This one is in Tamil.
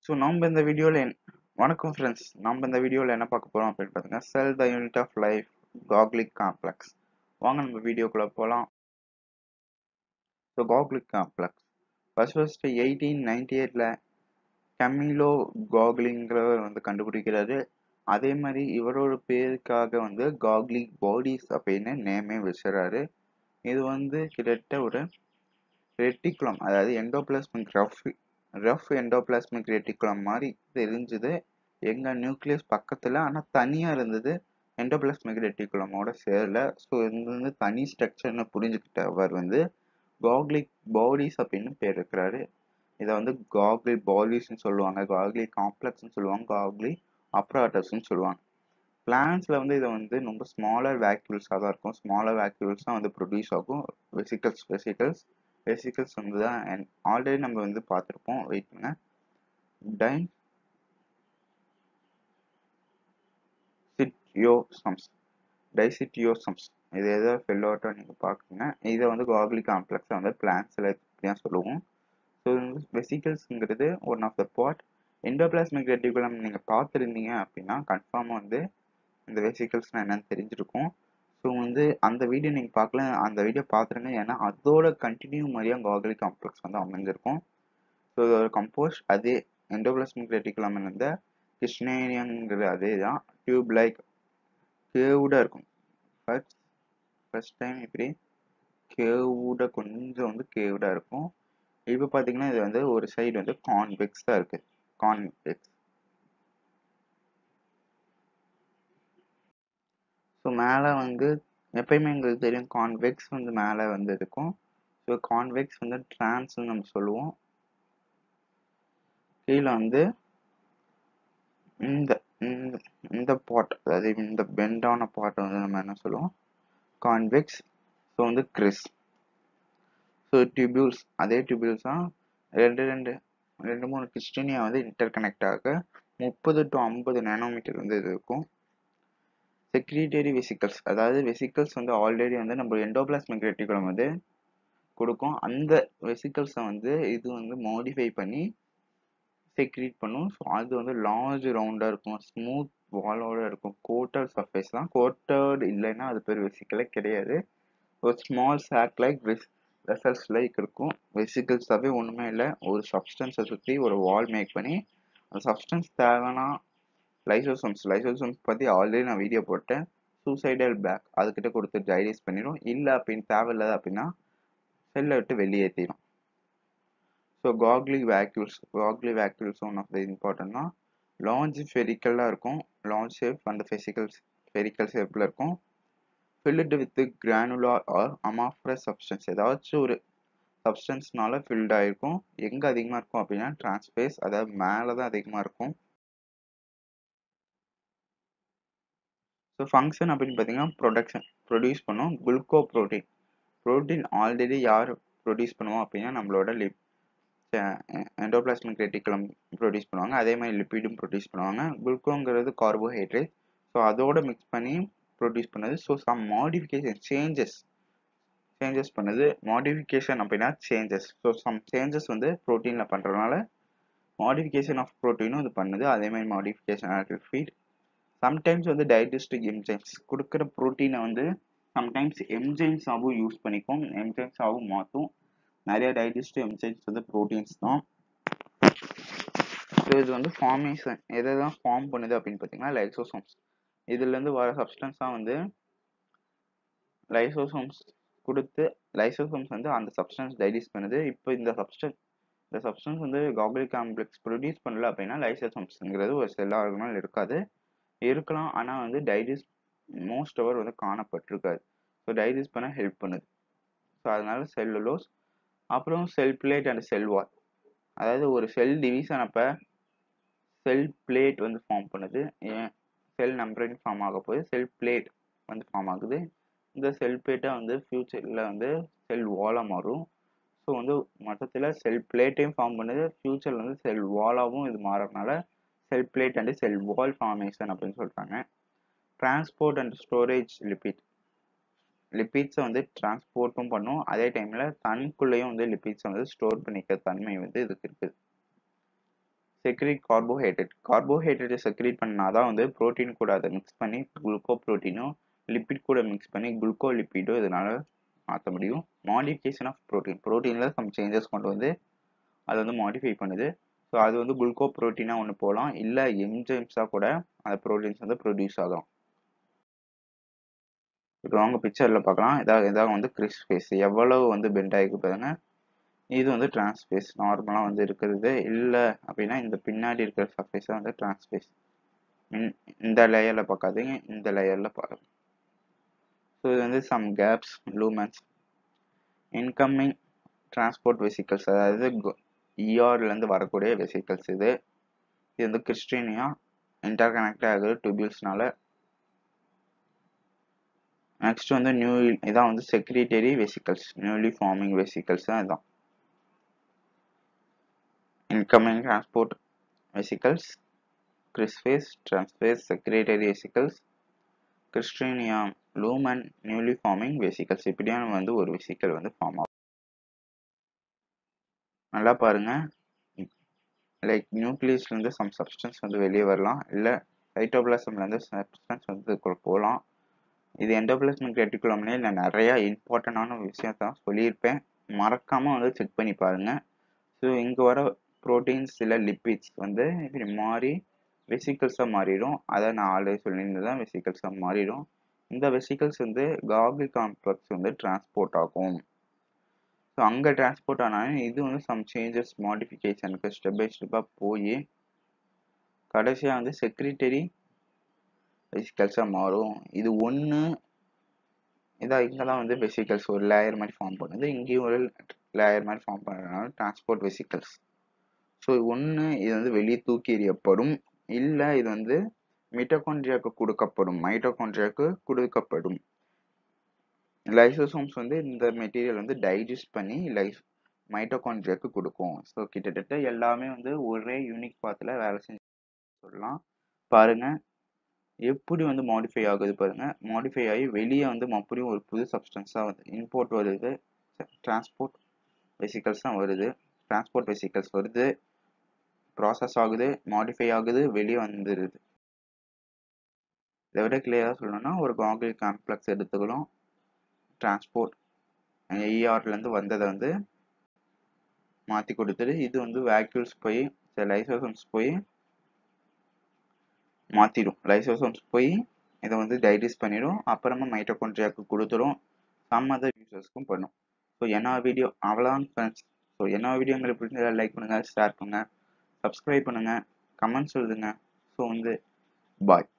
ஸோ நம்ம இந்த வீடியோவில் என் வணக்கம் ஃப்ரெண்ட்ஸ் நம்ம இந்த வீடியோவில் என்ன பார்க்க போகிறோம் அப்படின்னு பார்த்தீங்கன்னா cell the unit of life Golgi complex வாங்க நம்ம வீடியோக்குள்ளே போகலாம் so Golgi complex first first eighteen ninety எயிட்டில் கமிலோ காக்லிங்கிறவர் வந்து கண்டுபிடிக்கிறாரு அதே மாதிரி இவரோட பேருக்காக வந்து காக்லிக் பாடிஸ் அப்படின்னு நேமே வச்சுறாரு இது வந்து கிட்டத்தட்ட ஒரு ரெட்டிகுலம் அதாவது endoplasmic rough rough endoplasmic reticulum மாதிரி தெரிஞ்சுது எங்கள் நியூக்ளியஸ் பக்கத்தில் ஆனால் தனியாக இருந்தது எண்டோபிளாஸ்மிக் ரெட்டிகுலமோட சேரல ஸோ இது வந்து தனி ஸ்ட்ரக்சர்னு புரிஞ்சுக்கிட்ட அவர் வந்து காக்லிக் பாடிஸ் அப்படின்னு பேர் இருக்கிறாரு இதை வந்து காக்லி பாடிஸ்ன்னு சொல்லுவாங்க காக்லி காம்ப்ளெக்ஸ்னு சொல்லுவாங்க காக்லி அப்ராட்டஸ்ன்னு சொல்லுவாங்க பிளான்ஸில் வந்து இதை வந்து ரொம்ப ஸ்மாலர் வேக்யூல்ஸாக தான் இருக்கும் ஸ்மாலர் வேக்யூல்ஸ் தான் வந்து ப்ரொடியூஸ் ஆகும் வெசிக்கல்ஸ் வெசிக்கல்ஸ் வெசிக்கல்ஸ் வந்து தான் ஆல்ரெடி நம்ம வந்து பார்த்துருப்போம் வெயிட் பண்ண டைன் சிட்யோசம்ஸ் டைசிட்டியோசம்ஸ் இது எதோ ஃபெல்லோட்டோ நீங்கள் பார்க்குங்க இதை வந்து காக்லி காம்ப்ளெக்ஸை வந்து பிளான்ஸில் இப்படிதான் சொல்லுவோம் ஸோ வெசிக்கல்ஸுங்கிறது one of the part endoplasmic reticulum நீங்கள் பார்த்துருந்தீங்க அப்படின்னா கன்ஃபார்மாக வந்து இந்த வெசிக்கல்ஸ்னால் என்னன்னு தெரிஞ்சிருக்கும் ஸோ வந்து அந்த வீடியோ நீங்கள் பார்க்கல அந்த வீடியோ பார்த்துருங்க ஏன்னா அதோட கண்டினியூ மாதிரியாக காகலி காம்ப்ளெக்ஸ் வந்து அமைஞ்சிருக்கும் ஸோ இதோட கம்போஸ் அதே எண்டோபிளாஸ்மிக் ரெட்டிகுலம் இருந்த கிருஷ்ணேரியங்கிற அதே தான் டியூப் லைக் கேவுடாக இருக்கும் ஃபர்ஸ்ட் ஃபர்ஸ்ட் டைம் இப்படி கேவுட கொஞ்சம் வந்து கேவுடாக இருக்கும் இப்போ பார்த்தீங்கன்னா இது வந்து ஒரு சைடு வந்து கான்வெக்ஸ் தான் இருக்குது கான்வெக்ஸ் ஸோ மேலே வந்து எப்பயுமே எங்களுக்கு தெரியும் கான்வெக்ஸ் வந்து மேலே வந்து இருக்கும் ஸோ கான்வெக்ஸ் வந்து ட்ரான்ஸ்னு நம்ம சொல்லுவோம் கீழே வந்து இந்த இந்த பாட் அதாவது இந்த பெண்டான பாட்டை வந்து நம்ம என்ன சொல்லுவோம் கான்வெக்ஸ் ஸோ வந்து கிறிஸ் ஸோ டியூபியூல்ஸ் அதே டியூபியூல்ஸ் தான் ரெண்டு ரெண்டு ரெண்டு மூணு கிறிஸ்டினியா வந்து இன்டர் கனெக்ட் ஆக முப்பது டு ஐம்பது நேனோமீட்டர் வந்து இது இருக்கும் செக்ரிட்டரி வெசிக்கல்ஸ் அதாவது வெசிக்கல்ஸ் வந்து ஆல்ரெடி வந்து நம்ம எண்டோபிளாஸ்மிக் ரெட்டிகுலம் வந்து கொடுக்கும் அந்த வெசிக்கல்ஸை வந்து இது வந்து மாடிஃபை பண்ணி செக்ரீட் பண்ணும் ஸோ அது வந்து லார்ஜ் ரவுண்டாக இருக்கும் ஸ்மூத் வாலோட இருக்கும் கோட்டட் சர்ஃபேஸ் தான் கோட்டட் இல்லைன்னா அது பேர் வெசிக்கலே கிடையாது ஒரு small sac like ves vessels like இருக்கும் வெசிக்கல்ஸாகவே ஒன்றுமே இல்லை ஒரு சப்ஸ்டன்ஸை சுற்றி ஒரு வால் மேக் பண்ணி அந்த சப்ஸ்டன்ஸ் தேவைன்னா லைசோசம்ஸ் லைசோசம்ஸ் பற்றி ஆல்ரெடி நான் வீடியோ போட்டேன் சூசைடல் பேக் அதுக்கிட்ட கொடுத்து டைரிஸ் பண்ணிடும் இல்லை அப்படின்னு தேவையில்லாத அப்படின்னா செல்லை விட்டு வெளியேற்றிடும் ஸோ காக்லி வேக்யூல்ஸ் காக்லி vacuoles one of the important தான் லான்ச் ஃபெரிக்கலாக இருக்கும் லான்ச் ஷேப் அந்த ஃபெசிக்கல்ஸ் ஃபெரிக்கல் ஷேப்பில் இருக்கும் filled with granular or amorphous substance ஏதாச்சும் ஒரு சப்ஸ்டன்ஸ்னால ஃபில்ட் ஆகிருக்கும் எங்கே அதிகமாக இருக்கும் அப்படின்னா டிரான்ஸ்பேஸ் அதாவது மேலே தான் அதிகமாக இருக்கும் ஸோ ஃபங்க்ஷன் அப்படின்னு பார்த்தீங்கன்னா ப்ரொடக்ஷன் ப்ரொடியூஸ் பண்ணும் குளுக்கோ ப்ரோட்டீன் ப்ரோட்டீன் ஆல்ரெடி யார் ப்ரொடியூஸ் பண்ணுவோம் அப்படின்னா நம்மளோட லிப் எண்டோபிளாஸ்மிக் ரெட்டிகுலம் ப்ரொடியூஸ் பண்ணுவாங்க அதே மாதிரி லிப்பிடும் ப்ரொடியூஸ் பண்ணுவாங்க குளுக்கோங்கிறது கார்போஹைட்ரேட் ஸோ அதோட மிக்ஸ் பண்ணி ப்ரொடியூஸ் பண்ணது so some modification changes changes பண்ணுது மாடிஃபிகேஷன் அப்படின்னா சேஞ்சஸ் ஸோ சம் சேஞ்சஸ் வந்து ப்ரோட்டீனில் பண்ணுறதுனால மாடிஃபிகேஷன் ஆஃப் ப்ரோட்டீனும் இது பண்ணுது அதே மாதிரி மாடிஃபிகேஷன் ஆஃப் ஃபீட் சம்டைம்ஸ் வந்து டைஜஸ்டிக் எம்ஜைம்ஸ் கொடுக்குற ப்ரோட்டீனை வந்து சம்டைம்ஸ் எம்ஜைம்ஸாகவும் யூஸ் பண்ணிக்கும் எம்ஜைம்ஸாகவும் மாற்றும் நிறைய டைஜஸ்டிவ் எம்ஜைம்ஸ் வந்து ப்ரோட்டீன்ஸ் தான் ஸோ இது வந்து ஃபார்மேஷன் எதை தான் ஃபார்ம் பண்ணுது அப்படின்னு பார்த்தீங்கன்னா லைசோசோம்ஸ் இதுலேருந்து வர சப்ஸ்டன்ஸ் தான் வந்து லைசோசோம்ஸ் கொடுத்து லைசோசோம்ஸ் வந்து அந்த சப்ஸ்டன்ஸ் டைஜஸ்ட் பண்ணுது இப்போ இந்த சப்ஸ்டன்ஸ் இந்த சப்ஸ்டன்ஸ் வந்து காக்லி காம்ப்ளெக்ஸ் ப்ரொடியூஸ் பண்ணல அப்படின்னா லைசோசோம்ஸ்ங்கிறது ஒரு செல் ஆர்கனால் இருக்காது இருக்கலாம் ஆனால் வந்து டைஜஸ்ட் மோஸ்ட் அவர் வந்து காணப்பட்டிருக்காது ஸோ டைஜஸ்ட் பண்ண ஹெல்ப் பண்ணுது ஸோ அதனால செல்லுலோஸ் அப்புறம் செல் பிளேட் அண்ட் செல் வால் அதாவது ஒரு செல் டிவிஷன் அப்போ செல் பிளேட் வந்து ஃபார்ம் பண்ணுது ஏன் செல் நம்பரின் ஃபார்ம் ஆக போது செல் பிளேட் வந்து ஃபார்ம் ஆகுது இந்த செல் பிளேட்டை வந்து ஃப்யூச்சரில் வந்து செல் வாலாக மாறும் ஸோ வந்து மொத்தத்தில் செல் பிளேட்டையும் ஃபார்ம் பண்ணுது ஃப்யூச்சரில் வந்து செல் வாலாகவும் இது மாறதுனால cell plate and cell wall formation அப்படின்னு சொல்கிறாங்க டிரான்ஸ்போர்ட் அண்ட் ஸ்டோரேஜ் லிபிட் லிபிட்ஸை வந்து டிரான்ஸ்போர்ட்டும் பண்ணும் அதே டைமில் தனக்குள்ளேயும் வந்து லிபிட்ஸை வந்து ஸ்டோர் பண்ணிக்கிற தன்மை வந்து இதுக்கு இருக்குது செக்ரீட் கார்போஹைட்ரேட் கார்போஹைட்ரேட்டை செக்ரீட் பண்ணாதான் வந்து ப்ரோட்டீன் கூட அதை மிக்ஸ் பண்ணி குளுக்கோ ப்ரோட்டீனும் லிப்பிட் கூட மிக்ஸ் பண்ணி குளுக்கோ லிப்பிடும் இதனால மாற்ற முடியும் மாடிஃபிகேஷன் ஆஃப் ப்ரோட்டீன் ப்ரோட்டீனில் சம் சேஞ்சஸ் கொண்டு வந்து அதை வந்து மாடிஃபை பண்ணுது ஸோ அது வந்து குளுக்கோ ப்ரோட்டீனாக ஒன்று போகலாம் இல்லை என்ஜைம்ஸாக கூட அந்த ப்ரோட்டீன்ஸ் வந்து ப்ரொடியூஸ் ஆகலாம் இப்போ அவங்க பிக்சரில் பார்க்கலாம் இதாக இதாக வந்து கிறிஸ் ஃபேஸ் எவ்வளவு வந்து பெண்ட் ஆகிருக்கு பாருங்க இது வந்து டிரான்ஸ்பேஸ் நார்மலாக வந்து இருக்கிறது இல்லை அப்படின்னா இந்த பின்னாடி இருக்கிற சர்ஃபேஸ் வந்து டிரான்ஸ்பேஸ் இந்த லேயரில் பார்க்காதீங்க இந்த லேயரில் பாருங்க ஸோ இது வந்து some caps lumens incoming transport vesicles அதாவது இஆர்லேருந்து வரக்கூடிய வெசிக்கல்ஸ் இது இது வந்து கிறிஸ்டினியா இன்டர் கனெக்ட் ஆகுது டியூபிள்ஸ்னால நெக்ஸ்ட் வந்து நியூ இதான் வந்து secretory vesicles newly forming vesicles தான் இதான் incoming transport vesicles, crispase, transphase, secretory vesicles, கிறிஸ்டினியம் லூமன் நியூலி ஃபார்மிங் வெசிக்கல்ஸ் இப்படியான வந்து ஒரு வெசிக்கல் வந்து ஃபார்ம் ஆகும் நல்லா பாருங்க லைக் நியூக்ளியஸ்லேருந்து சம் சப்ஸ்டன்ஸ் வந்து வெளியே வரலாம் இல்லை சைட்டோபிளாசம்லேருந்து சப்ஸ்டன்ஸ் வந்து போகலாம் இது எண்டோபிளாஸ்மிக் ரெட்டிகுலம்னே நான் நிறையா இம்பார்ட்டண்டான விஷயத்தான் சொல்லியிருப்பேன் மறக்காமல் வந்து செக் பண்ணி பாருங்கள் ஸோ இங்கே வர ப்ரோட்டீன்ஸ் இல்லை லிப்பிட்ஸ் வந்து இப்படி மாறி வெசிக்கல்ஸாக மாறிடும் அதை நான் ஆல்ரெடி சொல்லியிருந்தேன் வெசிக்கல்ஸாக மாறிடும் இந்த வெசிக்கல்ஸ் வந்து கார்கில் காம்ப்ளெக்ஸ் வந்து டிரான்ஸ்போர்ட் ஆகும் ஸோ அங்கே டிரான்ஸ்போர்ட் ஆனாலும் இது வந்து சம் சேஞ்சஸ் மாடிஃபிகேஷனுக்கு ஸ்டெப் பை ஸ்டெப்பாக போய் கடைசியாக வந்து செக்ரிட்டரி வெசிக்கல்ஸாக மாறும் இது ஒன்று இதாக இங்கே தான் வந்து வெசிக்கல்ஸ் ஒரு லேயர் மாதிரி ஃபார்ம் பண்ணுது இங்கேயும் ஒரு லேயர் மாதிரி ஃபார்ம் பண்ணுறதுனால டிரான்ஸ்போர்ட் வெசிக்கல்ஸ் ஸோ ஒன்று இது வந்து வெளியே தூக்கி எறியப்படும் இல்லை இது வந்து மிட்டோகான்ட்ரியாவுக்கு கொடுக்கப்படும் மைட்டோகான்ட்ரியாவுக்கு கொடுக்கப்படும் லைசோசோம்ஸ் வந்து இந்த மெட்டீரியல் வந்து டைஜஸ்ட் பண்ணி லைஸ் மைட்டோகான்ட்ரியாவுக்கு கொடுக்கும் ஸோ கிட்டத்தட்ட எல்லாமே வந்து ஒரே யூனிக் பாத்தில் வேலை செஞ்சு சொல்லலாம் பாருங்க எப்படி வந்து மாடிஃபை ஆகுது பாருங்க மாடிஃபை ஆகி வெளியே வந்து மறுபடியும் ஒரு புது சப்ஸ்டன்ஸாக வந்து இம்போர்ட் வருது டிரான்ஸ்போர்ட் வெசிக்கல்ஸ் தான் வருது டிரான்ஸ்போர்ட் வெசிக்கல்ஸ் வருது ப்ராசஸ் ஆகுது மாடிஃபை ஆகுது வெளியே வந்துடுது இதை விட கிளியராக சொல்லணும்னா ஒரு காங்கில் காம்ப்ளெக்ஸ் எடுத்துக்கலாம் டிரான்ஸ்போர்ட் இஆர்லேருந்து வந்ததை வந்து மாற்றி கொடுத்துட்டு இது வந்து வேக்யூல்ஸ் போய் லைசோசம்ஸ் போய் மாற்றிடும் லைசோசோம்ஸ் போய் இதை வந்து டைஜஸ்ட் பண்ணிடும் அப்புறமா மைட்டோகான்ட்ரியாவுக்கு கொடுத்துரும் சம் அதர் யூசர்ஸ்க்கும் பண்ணும் ஸோ என்ன வீடியோ அவ்வளோதான் ஃப்ரெண்ட்ஸ் ஸோ என்ன வீடியோ உங்களுக்கு பிடிச்சதா லைக் பண்ணுங்கள் ஷேர் பண்ணுங்கள் சப்ஸ்கிரைப் பண்ணுங்கள் கமெண்ட்ஸ் எழுதுங்க ஸோ வந்து பாய்